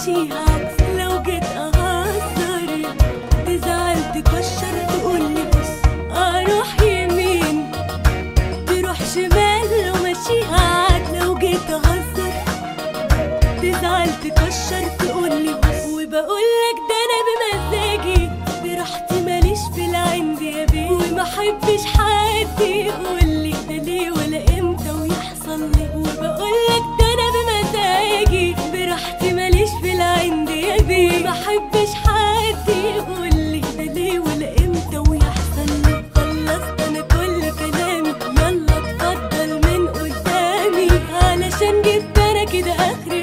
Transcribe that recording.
ماشي عكس لو جيت اهزر تزعل تكشر تقولي بص اروح يمين تروح شمال لو ماشيها عاد لو جيت اهزر تزعل تكشر تقولي بص وبقولك ده انا بمزاجي براحتي ماليش في العند يا بيه وما احبش حد يقولي ده ليه ولا امتى ويحصل لي وبقولك ده انا بمزاجي براحتي ماليش في العند يا بيه وما احبش حد يقولي ده ليه ولا امتى ويحصل لي خلصت انا كل كلامي يلا اتفضل من قدامي علشان جبت انا كده اخري